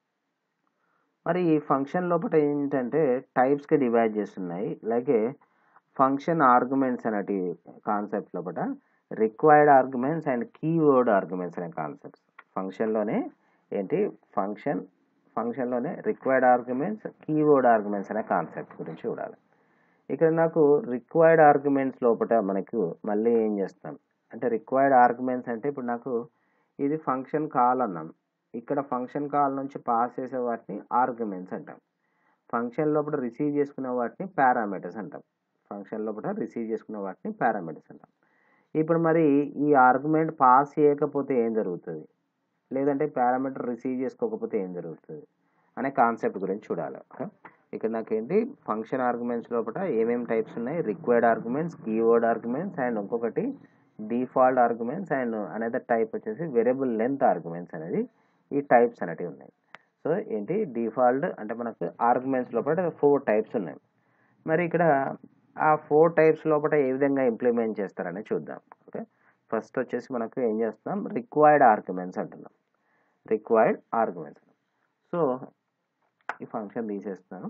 మరి ఈ ఫంక్షన్ లోపల ఏంటంటే టైప్స్కి డివైడ్ చేస్తున్నాయి అలాగే ఫంక్షన్ ఆర్గ్యుమెంట్స్ అనేటి కాన్సెప్ట్ లోపల required arguments and keyword arguments అనే కాన్సెప్ట్స్ ఫంక్షన్లోనే ఏంటి ఫంక్షన్ ఫంక్షన్లోనే రిక్వైర్డ్ ఆర్గ్యుమెంట్స్ కీవర్డ్ ఆర్గ్యుమెంట్స్ అనే కాన్సెప్ట్ గురించి చూడాలి ఇక్కడ నాకు రిక్వైర్డ్ ఆర్గ్యుమెంట్స్ లోపల మనకు మళ్ళీ ఏం చేస్తాం అంటే రిక్వైర్డ్ ఆర్గ్యుమెంట్స్ అంటే ఇప్పుడు నాకు ఇది ఫంక్షన్ కాల్ అన్నాం ఇక్కడ ఫంక్షన్ కాల్ నుంచి పాస్ చేసే వాటిని ఆర్గ్యుమెంట్స్ అంటాం ఫంక్షన్ లోపల రిసీవ్ చేసుకునే వాటిని పారామీటర్స్ అంటాం ఫంక్షన్ లోపల రిసీవ్ చేసుకునే వాటిని పారామీటర్స్ అంటాం ఇప్పుడు మరి ఈ ఆర్గ్యుమెంట్ పాస్ చేయకపోతే ఏం జరుగుతుంది లేదంటే పారామీటర్ రిసీవ్ చేసుకోకపోతే ఏం జరుగుతుంది అనే కాన్సెప్ట్ గురించి చూడాలి ఓకే ఇక్కడ నాకేంటి ఫంక్షన్ ఆర్గ్యుమెంట్స్ లోపల ఏమేమి టైప్స్ ఉన్నాయి required arguments keyword arguments and ఇంకొకటి default arguments and another type వచ్చేసి వేరియబుల్ లెంత్ ఆర్గ్యుమెంట్స్ అనేది ఈ టైప్స్ అనేటివి ఉన్నాయి సో ఏంటి డిఫాల్ట్ అంటే మనకు ఆర్గ్యుమెంట్స్ లోపల ఫోర్ టైప్స్ ఉన్నాయి మరి ఇక్కడ ఆ ఫోర్ టైప్స్ లోపల ఏ విధంగా ఇంప్లిమెంట్ చేస్తారని చూద్దాం ఓకే ఫస్ట్ వచ్చేసి మనకు ఏం చేస్తున్నాం రిక్వైర్డ్ ఆర్గ్యుమెంట్స్ అంటున్నాం రిక్వైర్డ్ ఆర్గ్యుమెంట్స్ సో ఈ ఫంక్షన్ తీసేస్తాను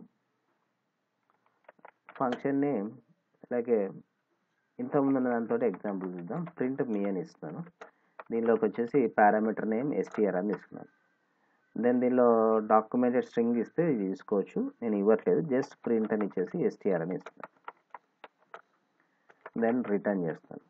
ఫంక్షన్ని అలాగే ఇంతకుముందు ఉన్న దాంతో ఎగ్జాంపుల్ చూద్దాం ప్రింట్ మీ అని ఇస్తాను దీనిలోకి వచ్చేసి పారామీటర్ నేమ్ ఎస్టీఆర్ అని తీసుకున్నాను దెన్ దీనిలో డాక్యుమెంటెడ్ స్ట్రింగ్ ఇస్తే ఇది తీసుకోవచ్చు నేను ఇవ్వట్లేదు జస్ట్ ప్రింట్ అని ఇచ్చేసి ఎస్టీఆర్ అని ఇస్తున్నాను దెన్ రిటర్న్ చేస్తాను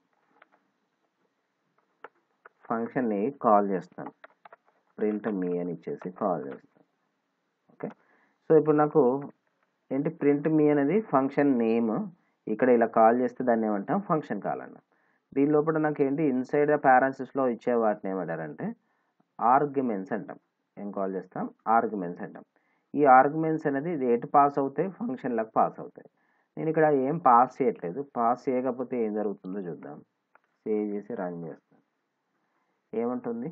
ఫంక్షన్ని కాల్ చేస్తాను ప్రింట్ మీ అని ఇచ్చేసి కాల్ చేస్తాను ఓకే సో ఇప్పుడు నాకు ఏంటి ప్రింట్ మీ అనేది ఫంక్షన్ నేమ్ ఇక్కడ ఇలా కాల్ చేస్తే దాన్ని ఏమంటాం ఫంక్షన్ కాల్ అంటాం దీని లోపల నాకు ఏంటి ఇన్సైడ్ ప్యారాన్సిస్లో ఇచ్చే వాటిని ఏమంటారంటే ఆర్గ్యుమెంట్స్ అంటాం ఏం కాల్ చేస్తాం ఆర్గ్యుమెంట్స్ అంటాం ఈ ఆర్గ్యుమెంట్స్ అనేది ఇది ఎటు పాస్ అవుతాయి ఫంక్షన్లకు పాస్ అవుతాయి నేను ఇక్కడ ఏం పాస్ చేయట్లేదు పాస్ చేయకపోతే ఏం జరుగుతుందో చూద్దాం సేవ్ చేసి రన్ చేస్తాను ఏముంటుంది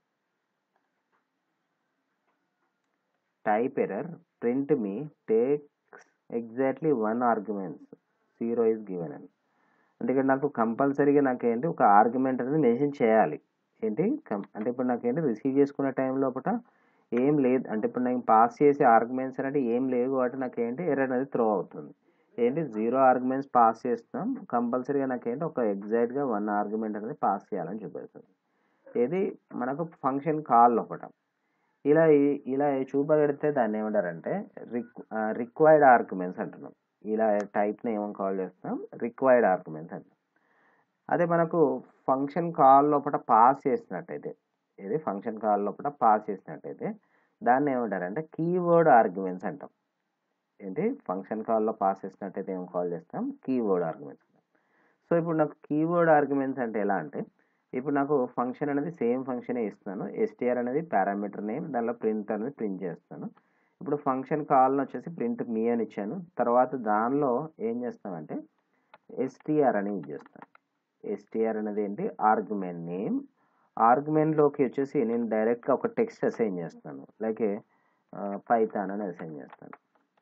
type error print me takes exactly one arguments zero is given అని అంటే ఇక్కడ నాకు కంపల్సరీగా నాకు ఏంటి ఒక ఆర్గ్యుమెంట్ అనేది మెన్షన్ చేయాలి ఏంటి కం- అంటే ఇప్పుడు నాకు ఏంటి రిసీవ్ చేసుకునే టైం లోపల ఏం లేదు అంటే ఇప్పుడు నేను పాస్ చేసే ఆర్గ్యుమెంట్స్ అంటే ఏం లేవు కాబట్టి నాకు ఏంటి ఎర్రర్ అనేది త్రో అవుతుంది ఏంటి జీరో ఆర్గ్యుమెంట్స్ పాస్ చేస్తున్నాం కంపల్సరీగా నాకు ఏంటి ఒక ఎగ్జాక్ట్గా వన్ ఆర్గ్యుమెంట్ అనేది పాస్ చేయాలని చూపిస్తుంది ఇది మనకు ఫంక్షన్ కాల్ లోపల ఇలా ఈ- ఇలా చూపగడితే దాన్ని ఏమంటారంటే రిక్ రిక్వైర్డ్ ఆర్గ్యుమెంట్స్ అంటున్నాం ఇలా టైప్ని ఏమని కాల్ చేస్తాం రిక్వైర్డ్ ఆర్గ్యుమెంట్స్ అంటాం అదే మనకు ఫంక్షన్ కాల్ లోపల పాస్ చేసినట్టయితే ఇది ఫంక్షన్ కాల్ లోపల పాస్ చేసినట్టయితే దాన్ని ఏమంటారంటే కీవర్డ్ ఆర్గ్యుమెంట్స్ అంటాం ఏంటి ఫంక్షన్ కాల్లో పాస్ చేసినట్టయితే ఏం కాల్ చేస్తాం కీవర్డ్ ఆర్గ్యుమెంట్స్ సో ఇప్పుడు నాకు కీవర్డ్ ఆర్గ్యుమెంట్స్ అంటే ఎలా అంటే ఇప్పుడు నాకు ఫంక్షన్ అనేది సేమ్ ఫంక్షనే ఇస్తున్నాను ఎస్టీఆర్ అనేది పారామీటర్ నేమ్ దానిలో ప్రింట్ అనేది ప్రింట్ చేస్తాను ఇప్పుడు ఫంక్షన్ కాల్ని వచ్చేసి ప్రింట్ మీ అని ఇచ్చాను తర్వాత దానిలో ఏం చేస్తామంటే ఎస్టీఆర్ అని యూజ్ చేస్తాను ఎస్టీఆర్ అనేది ఏంటి ఆర్గ్యుమెంట్ నేమ్ ఆర్గ్యుమెంట్లోకి వచ్చేసి నేను డైరెక్ట్గా ఒక టెక్స్ట్ అసైన్ చేస్తాను లైక్ పైథాన్ అని అసైన్ చేస్తాను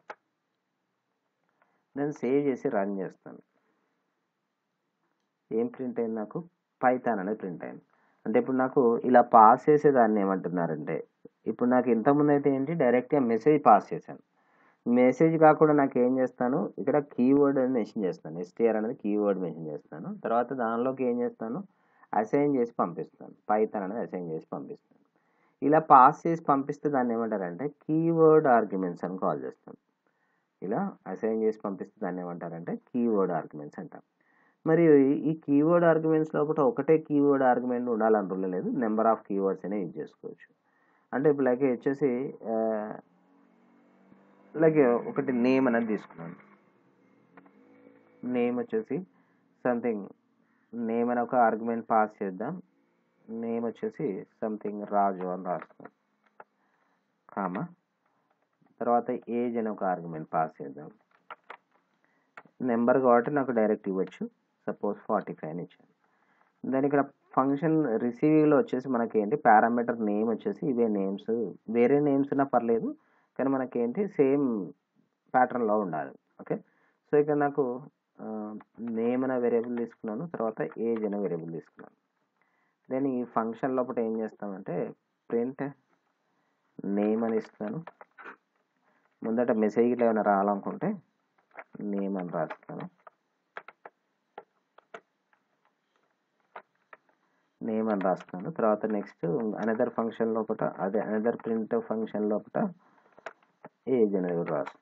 నేను సేవ్ చేసి రన్ చేస్తాను ఏం ప్రింట్ అయింది నాకు పైథాన్ అనేది ప్రింట్ అయింది అంటే ఇప్పుడు నాకు ఇలా పాస్ చేసేదాన్ని ఏమంటున్నారంటే ఇప్పుడు నాకు ఇంతకుముందు అయితే ఏంటి డైరెక్ట్గా మెసేజ్ పాస్ చేశాను మెసేజ్ కాకుండా నాకు ఏం చేస్తాను ఇక్కడ కీవర్డ్ అనేది మెన్షన్ చేస్తాను ఎస్టీఆర్ అనేది కీవర్డ్ మెన్షన్ చేస్తాను తర్వాత దానిలోకి ఏం చేస్తాను అసైన్ చేసి పంపిస్తాను పైథాన్ అనేది అసైన్ చేసి పంపిస్తాను ఇలా పాస్ చేసి పంపిస్తే దాన్ని ఏమంటారంటే కీవర్డ్ ఆర్గ్యుమెంట్స్ అని కాల్ చేస్తాం ఇలా అసైన్ చేసి పంపిస్తే దాన్ని ఏమంటారంటే కీవర్డ్ ఆర్గ్యుమెంట్స్ అంటాం మరి ఈ కీవర్డ్ ఆర్గ్యుమెంట్స్ లోపల ఒకటే కీవర్డ్ ఆర్గ్యుమెంట్ ఉండాలని రూల్ లేదు నెంబర్ ఆఫ్ కీవర్డ్స్ అయినా యూజ్ చేసుకోవచ్చు అంటే ఇప్పుడు లైక్ వచ్చేసి లైక్ ఒకటి నేమ్ అనేది తీసుకున్నాను నేమ్ వచ్చేసి సంథింగ్ నేమ్ అని ఒక ఆర్గ్యుమెంట్ పాస్ చేద్దాం నేమ్ వచ్చేసి సంథింగ్ రాజు అని రాస్తాం కామా తర్వాత ఏజ్ అని ఒక ఆర్గ్యుమెంట్ పాస్ చేద్దాం నెంబర్ కాబట్టి నాకు డైరెక్ట్ ఇవ్వచ్చు సపోజ్ ఫార్టీ ఫైవ్ అని ఇచ్చాను దాని ఇక్కడ ఫంక్షన్ రిసీవింగ్లో వచ్చేసి మనకి ఏంటి పారామీటర్ నేమ్ వచ్చేసి ఇవే నేమ్స్ వేరే నేమ్స్ ఉన్నా పర్లేదు కానీ మనకి ఏంటి సేమ్ ప్యాటర్న్లో ఉండాలి ఓకే సో ఇక్కడ నాకు నేమ్ అనే వేరియబుల్ తీసుకున్నాను తర్వాత ఏజ్ అనే వేరియబుల్ తీసుకున్నాను దెన్ ఈ ఫంక్షన్ లోపల ఏం చేస్తామంటే ప్రింట్ నేమ్ అని ఇస్తాను ముందట మెసేజ్ ఇట్లా ఏమైనా రావాలనుకుంటే నేమ్ అని రాస్తాను నేమ్ అని రాస్తాను తర్వాత నెక్స్ట్ అనదర్ ఫంక్షన్ లోపల అదే అనదర్ ప్రింట్ ఫంక్షన్ లోపల ఏజ్ అనేది కూడా రాస్తాను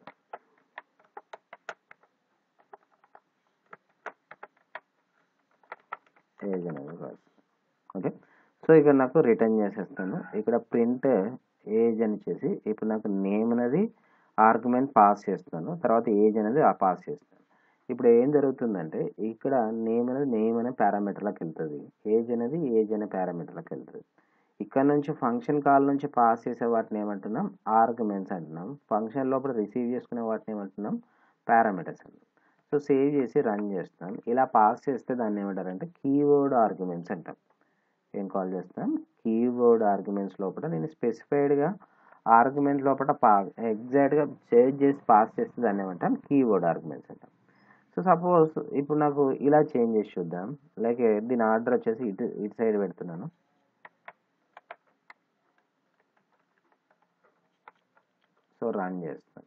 ఏజ్ అనేది కూడా రాస్తాను ఓకే సో ఇక్కడ నాకు రిటర్న్ చేసేస్తాను ఇక్కడ ప్రింట్ ఏజ్ అని చేసి ఇప్పుడు నాకు నేమ్ అనేది ఆర్గ్యుమెంట్ పాస్ చేస్తాను తర్వాత ఏజ్ అనేది ఆ పాస్ చేస్తాను ఇప్పుడు ఏం జరుగుతుందంటే ఇక్కడ నేమ్ అనేది నేమ్ అనే పారామీటర్లోకి వెళ్తుంది ఏజ్ అనేది ఏజ్ అనే పారామీటర్లోకి వెళ్తుంది ఇక్కడ నుంచి ఫంక్షన్ కాల్ నుంచి పాస్ చేసే వాటిని ఏమంటున్నాం ఆర్గ్యుమెంట్స్ అంటున్నాం ఫంక్షన్ లోపల రిసీవ్ చేసుకునే వాటిని ఏమంటున్నాం పారామీటర్స్ అంటున్నాం సో సేవ్ చేసి రన్ చేస్తాం ఇలా పాస్ చేస్తే దాన్ని ఏమంటారంటే కీవర్డ్ ఆర్గ్యుమెంట్స్ అంటాం ఏం కాల్ చేస్తాం కీవర్డ్ ఆర్గ్యుమెంట్స్ లోపల నేను స్పెసిఫైడ్గా ఆర్గ్యుమెంట్ లోపల పా ఎగ్జాక్ట్గా చేంజ్ చేసి పాస్ చేస్తే దాన్ని ఏమంటాం కీవర్డ్ ఆర్గ్యుమెంట్స్ అంటాం సో సపోజ్ ఇప్పుడు నాకు ఇలా చేంజ్ చేసి చూద్దాం లైక్ దీని ఆర్డర్ వచ్చేసి ఇటు ఇటు సైడ్ పెడుతున్నాను సో రన్ చేస్తాను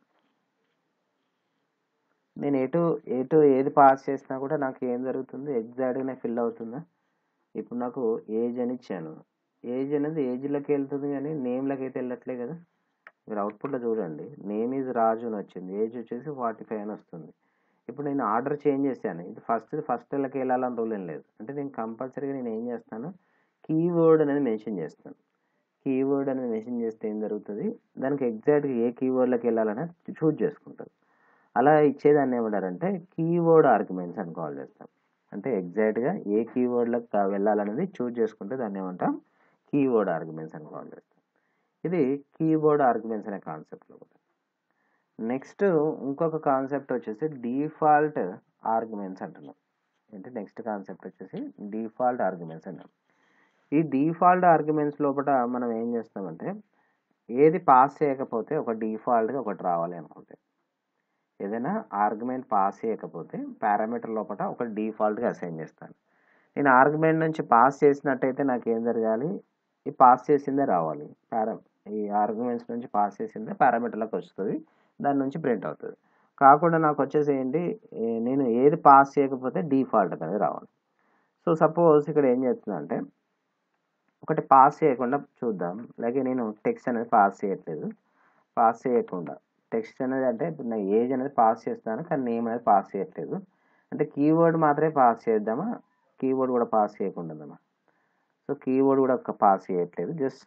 నేను ఎటు ఎటు ఏది పాస్ చేసినా కూడా నాకు ఏం జరుగుతుంది ఎగ్జాక్ట్గానే ఫిల్ అవుతుందా ఇప్పుడు నాకు ఏజ్ అని ఇచ్చాను ఏజ్ అనేది ఏజ్లోకి వెళ్తుంది కానీ నేమ్లోకి అయితే వెళ్ళట్లే కదా మీరు అవుట్పుట్లో చూడండి నేమ్ ఈజ్ రాజు అని వచ్చింది ఏజ్ వచ్చేసి ఫార్టీ ఫైవ్ అని వస్తుంది ఇప్పుడు నేను ఆర్డర్ చేంజ్ చేశాను ఇది ఫస్ట్ ఫస్ట్ వెళ్ళకి వెళ్ళాలని రూల్ ఏం లేదు అంటే నేను కంపల్సరీగా నేను ఏం చేస్తాను కీవర్డ్ అనేది మెన్షన్ చేస్తాను కీవర్డ్ అనేది మెన్షన్ చేస్తే ఏం జరుగుతుంది దానికి ఎగ్జాక్ట్గా ఏ కీవర్డ్లోకి వెళ్ళాలనేది చూజ్ చేసుకుంటుంది అలా ఇచ్చేదాన్ని ఏమంటారంటే కీవర్డ్ ఆర్గ్యుమెంట్స్ అని కాల్ చేస్తాం అంటే ఎగ్జాక్ట్గా ఏ కీవర్డ్లకు వెళ్ళాలనేది చూజ్ చేసుకుంటే దాన్ని ఏమంటాం కీవర్డ్ ఆర్గ్యుమెంట్స్ అని కాల్ చేస్తాం ఇది కీబోర్డ్ ఆర్గ్యుమెంట్స్ అనే కాన్సెప్ట్లో కూడా నెక్స్ట్ ఇంకొక కాన్సెప్ట్ వచ్చేసి డిఫాల్ట్ ఆర్గ్యుమెంట్స్ అంటున్నాం అంటే నెక్స్ట్ కాన్సెప్ట్ వచ్చేసి డిఫాల్ట్ ఆర్గ్యుమెంట్స్ అంటాం ఈ డిఫాల్ట్ ఆర్గ్యుమెంట్స్ లోపల మనం ఏం చేస్తామంటే ఏది పాస్ చేయకపోతే ఒక డిఫాల్ట్గా ఒకటి రావాలి అనుకుంటే ఏదైనా ఆర్గ్యుమెంట్ పాస్ చేయకపోతే పారామీటర్ లోపల ఒక డిఫాల్ట్గా అసైన్ చేస్తాను నేను ఆర్గ్యుమెంట్ నుంచి పాస్ చేసినట్టయితే నాకు ఏం జరగాలి ఈ పాస్ చేసిందే రావాలి పారా ఈ ఆర్గ్యుమెంట్స్ నుంచి పాస్ చేసిందే పారామీటర్లోకి వస్తుంది దాని నుంచి ప్రింట్ అవుతుంది కాకుండా నాకు వచ్చేసి ఏంటి ఏ- నేను ఏది పాస్ చేయకపోతే డిఫాల్ట్ అనేది రావాలి సో సపోజ్ ఇక్కడ ఏం చేస్తున్నా అంటే ఒకటి పాస్ చేయకుండా చూద్దాం అలాగే నేను టెక్స్ట్ అనేది పాస్ చేయట్లేదు పాస్ చేయకుండా టెక్స్ట్ అనేది అంటే ఇప్పుడు నా ఏజ్ అనేది పాస్ చేస్తాను కానీ నేమ్ అనేది పాస్ చేయట్లేదు అంటే కీవర్డ్ మాత్రమే పాస్ చేద్దామా కీవర్డ్ కూడా పాస్ చేయకుండా ఉందామా సో కీవర్డ్ కూడా ఒక పాస్ చేయట్లేదు జస్ట్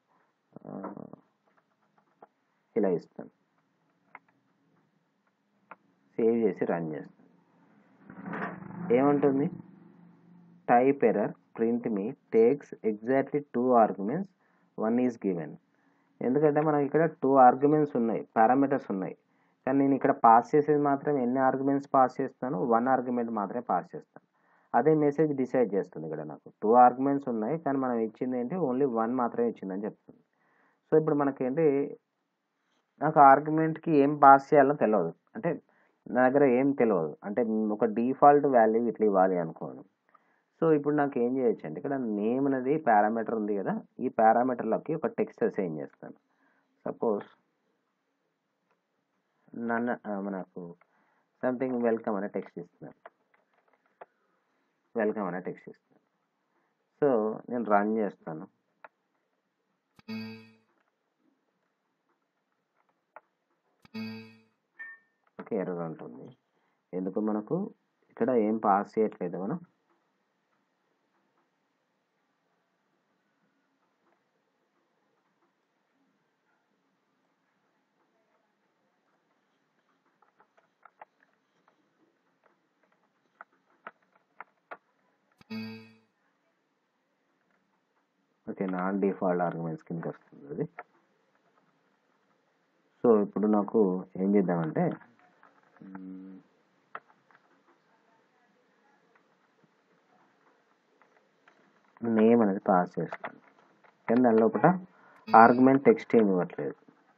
ఇలా ఇస్తాను సేవ్ చేసి రన్ చేస్తాను ఏముంటుంది type error print me takes exactly two arguments one is given ఎందుకంటే మనకి ఇక్కడ టూ ఆర్గ్యుమెంట్స్ ఉన్నాయి పారామీటర్స్ ఉన్నాయి కానీ నేను ఇక్కడ పాస్ చేసేది మాత్రం ఎన్ని ఆర్గ్యుమెంట్స్ పాస్ చేస్తాను వన్ ఆర్గ్యుమెంట్ మాత్రమే పాస్ చేస్తాను అదే మెసేజ్ డిసైడ్ చేస్తుంది ఇక్కడ నాకు టూ ఆర్గ్యుమెంట్స్ ఉన్నాయి కానీ మనం ఇచ్చింది ఏంటి ఓన్లీ వన్ మాత్రమే ఇచ్చిందని చెప్తుంది సో ఇప్పుడు మనకేంటి నాకు ఆర్గ్యుమెంట్కి ఏం పాస్ చేయాలో తెలియదు అంటే నా దగ్గర ఏం తెలియదు అంటే ఒక డిఫాల్ట్ వాల్యూ ఇట్లా ఇవ్వాలి అనుకోను సో ఇప్పుడు నాకు ఏం చేయొచ్చు అంటే ఇక్కడ నేమ్ అనేది పారామీటర్ ఉంది కదా ఈ పారామీటర్లోకి ఒక టెక్స్ట్ అసైన్ చేస్తాను సపోజ్ నన్ను ఆ, మనకు సంథింగ్ వెల్కమ్ అనే టెక్స్ట్ ఇస్తున్నాను వెల్కమ్ అనే టెక్స్ట్ ఇస్తాను సో నేను రన్ చేస్తాను ఓకే ఎర్రర్ ఉంటుంది ఎందుకు మనకు ఇక్కడ ఏం పాస్ చేయట్లేదు మనం ఓకే నాన్ డిఫాల్ట్ ఆర్గ్యుమెంట్స్ కిందకి వస్తుంది అది సో ఇప్పుడు నాకు ఏం చేద్దామంటే నేమ్ అనేది పాస్ చేస్తాను కానీ దాని లోపల ఆర్గ్యుమెంట్ టెక్స్ట్ ఏమి ఇవ్వట్లేదు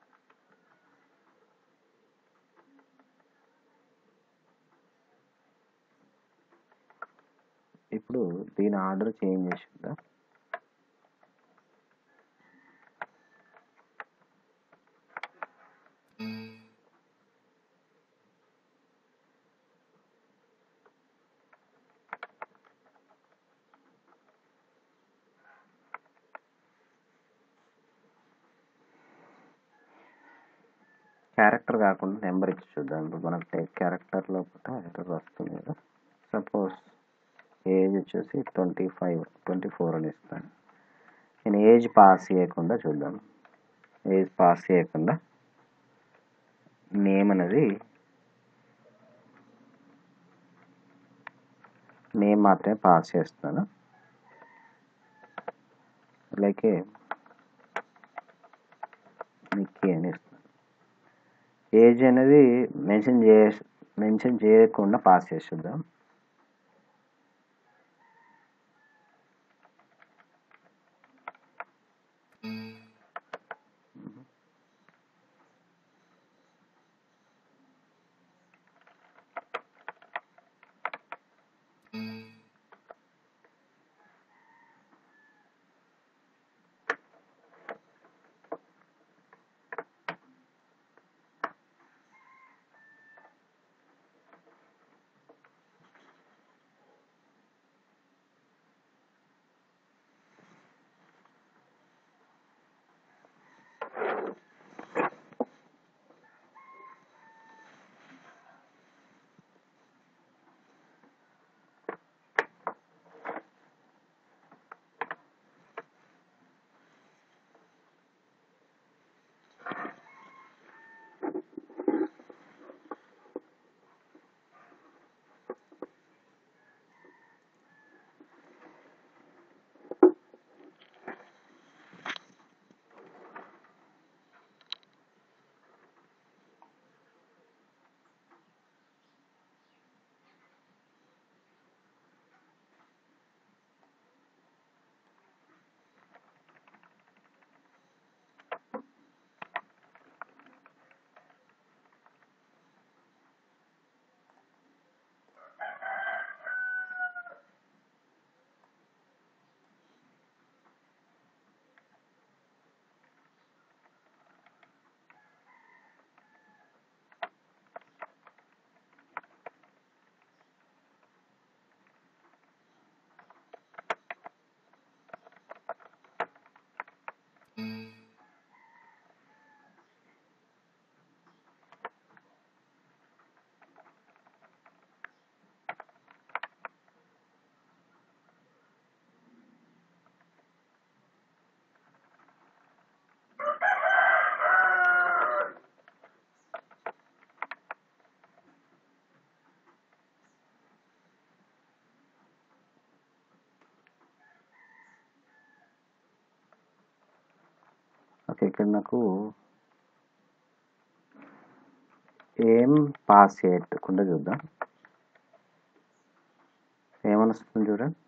ఇప్పుడు దీని ఆర్డర్ చేంజ్ చేసిందా క్యారెక్టర్ కాకుండా నెంబర్ ఇచ్చి చూద్దాం ఇప్పుడు మనకు టెక్ క్యారెక్టర్ లోపల ఎర్రర్ వస్తుంది కదా సపోజ్ ఏజ్ వచ్చేసి ట్వంటీ ఫైవ్ ట్వంటీ ఫోర్ అని ఇస్తాను నేను ఏజ్ పాస్ చేయకుండా చూద్దాం ఏజ్ పాస్ చేయకుండా నేమ్ అనేది నేమ్ మాత్రమే పాస్ చేస్తాను అలాగే మిక్కీ అని ఇస్తాను ఏజ్ అనేది మెన్షన్ చే మెన్షన్ చేయకుండా పాస్ చేసేద్దాం ఓకే ఇక్కడ నాకు ఏం పాస్ చేయకుండా చూద్దాం ఏమని వస్తుంది చూడండి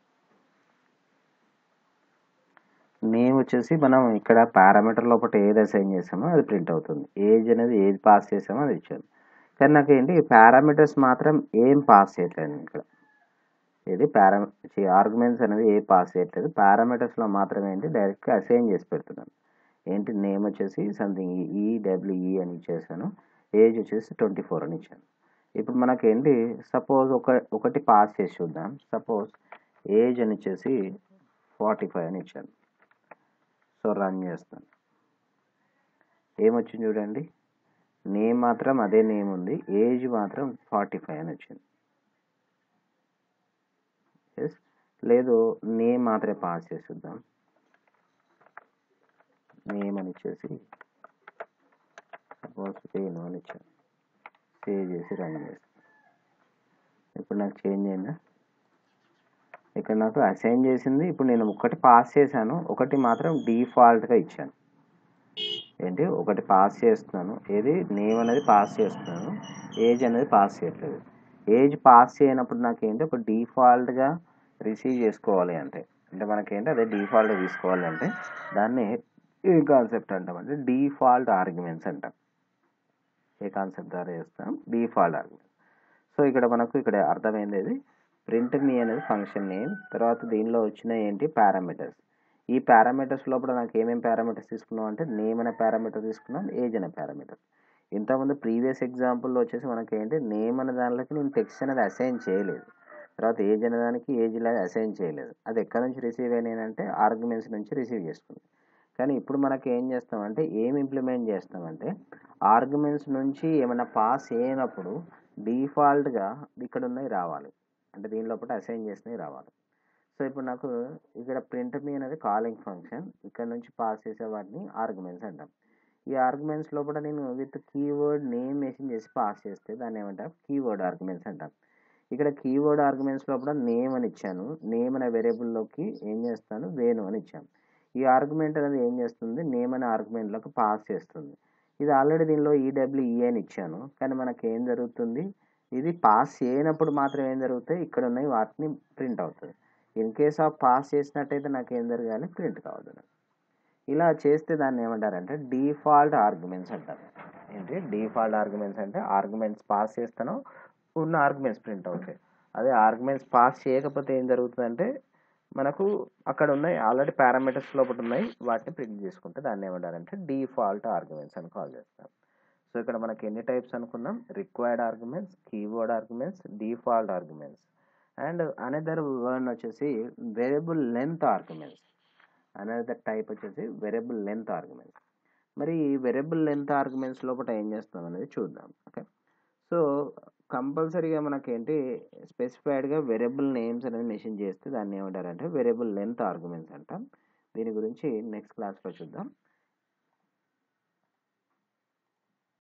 నేమ్ వచ్చేసి మనం ఇక్కడ పారామీటర్ లోపల ఏది అసైన్ చేసామో అది ప్రింట్ అవుతుంది ఏజ్ అనేది ఏది పాస్ చేసామో అది ఇచ్చాను కానీ నాకు ఏంటి పారామీటర్స్ మాత్రం ఏం పాస్ చేయట్లేదు ఇక్కడ ఇది పారా ఆర్గ్యుమెంట్స్ అనేది ఏ పాస్ చేయట్లేదు పారామీటర్స్లో మాత్రమే ఏంటి డైరెక్ట్గా అసైన్ చేసి పెడుతున్నాను ఏంటి నేమ్ వచ్చేసి సంథింగ్ ఈ డబ్ల్యూఈ అని ఇచ్చేసాను ఏజ్ వచ్చేసి ట్వంటీ ఫోర్ అని ఇచ్చాను ఇప్పుడు మనకేంటి సపోజ్ ఒక ఒకటి పాస్ చేసి చూద్దాం సపోజ్ ఏజ్ అని ఇచ్చేసి ఫార్టీ ఫైవ్ అని ఇచ్చాను సో రన్ చేస్తాను ఏమొచ్చింది చూడండి నేమ్ మాత్రం అదే నేమ్ ఉంది ఏజ్ మాత్రం ఫార్టీ ఫైవ్ అని వచ్చింది ఎస్ లేదు నేమ్ మాత్రమే పాస్ చేసేద్దాం నేమ్ అని ఇచ్చేసి సపోజ్ పేను అని ఇచ్చాను సేవ్ చేసి రన్ చేస్తాను ఇప్పుడు నాకు చేంజ్ అయిందా ఇక్కడ నాకు అసైన్ చేసింది ఇప్పుడు నేను ఒకటి పాస్ చేశాను ఒకటి మాత్రం డిఫాల్ట్గా ఇచ్చాను ఏంటి ఒకటి పాస్ చేస్తున్నాను ఏది నేమ్ అనేది పాస్ చేస్తున్నాను ఏజ్ అనేది పాస్ చేయట్లేదు ఏజ్ పాస్ చేయనప్పుడు నాకేంటి ఒక డిఫాల్ట్గా రిసీవ్ చేసుకోవాలి అంటే అంటే మనకేంటి అదే డిఫాల్ట్ తీసుకోవాలి అంటే దాన్ని ఏ కాన్సెప్ట్ అంటామంటే డిఫాల్ట్ ఆర్గ్యుమెంట్స్ అంటాం ఏ కాన్సెప్ట్ ద్వారా చేస్తాం డిఫాల్ట్ ఆర్గ్యుమెంట్ సో ఇక్కడ మనకు ఇక్కడ అర్థమైంది ఇది ప్రింట్ మీ అనేది ఫంక్షన్ నేమ్ తర్వాత దీనిలో వచ్చిన ఏంటి పారామీటర్స్ ఈ పారామీటర్స్ లోపల నాకు ఏమేమి పారామీటర్స్ తీసుకున్నాం అంటే నేమ్ అనే పారామీటర్ తీసుకున్నాం ఏజ్ అనే పారామీటర్ ఇంతకుముందు ప్రీవియస్ ఎగ్జాంపుల్లో వచ్చేసి మనకి ఏంటి నేమ్ అనే దానిలోకి నేను టెక్స్ట్ అనేది అసైన్ చేయలేదు తర్వాత ఏజ్ అనే దానికి ఏజ్ లాగా అసైన్ చేయలేదు అది ఎక్కడి నుంచి రిసీవ్ అయినాయంటే ఆర్గ్యుమెంట్స్ నుంచి రిసీవ్ చేసుకుంది కానీ ఇప్పుడు మనకి ఏం చేస్తామంటే ఏం ఇంప్లిమెంట్ చేస్తామంటే ఆర్గ్యుమెంట్స్ నుంచి ఏమైనా పాస్ అయినప్పుడు డిఫాల్ట్గా ఇక్కడ ఉన్నవి రావాలి అంటే దీని లోపల అసైన్ చేసినవి రావాలి సో ఇప్పుడు నాకు ఇక్కడ ప్రింట్ మీ అనేది కాలింగ్ ఫంక్షన్ ఇక్కడ నుంచి పాస్ చేసే వాటిని ఆర్గ్యుమెంట్స్ అంటాం ఈ ఆర్గ్యుమెంట్స్ లోపల నేను విత్ కీవర్డ్ నేమ్ మెన్షన్ చేసి పాస్ చేస్తే దాన్ని ఏమంటాం కీవర్డ్ ఆర్గ్యుమెంట్స్ అంటాం ఇక్కడ కీవర్డ్ ఆర్గ్యుమెంట్స్ లోపల నేమ్ అని ఇచ్చాను నేమ్ అనే వేరియబుల్లోకి ఏం చేస్తాను వేణు అని ఇచ్చాను ఈ ఆర్గ్యుమెంట్ అనేది ఏం చేస్తుంది నేమ్ అనే ఆర్గ్యుమెంట్లోకి పాస్ చేస్తుంది ఇది ఆల్రెడీ దీనిలో ఈడబ్ల్యూఈ అని ఇచ్చాను కానీ మనకి ఏం జరుగుతుంది ఇది పాస్ చేయనప్పుడు మాత్రం ఏం జరుగుతాయి ఇక్కడ ఉన్నాయి వాటిని ప్రింట్ అవుతుంది ఇన్ కేస్ ఆఫ్ పాస్ చేసినట్టయితే నాకు ఏం జరగాలి ప్రింట్ కావద్దు ఇలా చేస్తే దాన్ని ఏమంటారంటే డిఫాల్ట్ ఆర్గ్యుమెంట్స్ అంటారు ఏంటి డిఫాల్ట్ ఆర్గ్యుమెంట్స్ అంటే ఆర్గ్యుమెంట్స్ పాస్ చేస్తాను ఉన్న ఆర్గ్యుమెంట్స్ ప్రింట్ అవుతాయి అదే ఆర్గ్యుమెంట్స్ పాస్ చేయకపోతే ఏం జరుగుతుందంటే మనకు అక్కడ ఉన్నాయి ఆల్రెడీ పారామీటర్స్ లోపల ఉన్నాయి వాటిని ప్రింట్ చేసుకుంటే దాన్ని ఏమంటారంటే డిఫాల్ట్ ఆర్గ్యుమెంట్స్ అని కాల్ చేస్తాం సో ఇక్కడ మనకి ఎన్ని టైప్స్ అనుకున్నాం required arguments keyword arguments default arguments and another one వచ్చేసి variable length arguments another type వచ్చేసి వేరియబుల్ లెంత్ ఆర్గ్యుమెంట్స్ మరి ఈ వేరియబుల్ లెంత్ ఆర్గ్యుమెంట్స్ లోపల ఏం చేస్తాం అనేది చూద్దాం ఓకే సో కంపల్సరీగా మనకేంటి స్పెసిఫైడ్గా వేరియబుల్ నేమ్స్ అనేది మెన్షన్ చేస్తే దాన్ని ఏమంటారంటే వేరియబుల్ లెంత్ ఆర్గ్యుమెంట్స్ అంటాం దీని గురించి నెక్స్ట్ క్లాస్లో చూద్దాం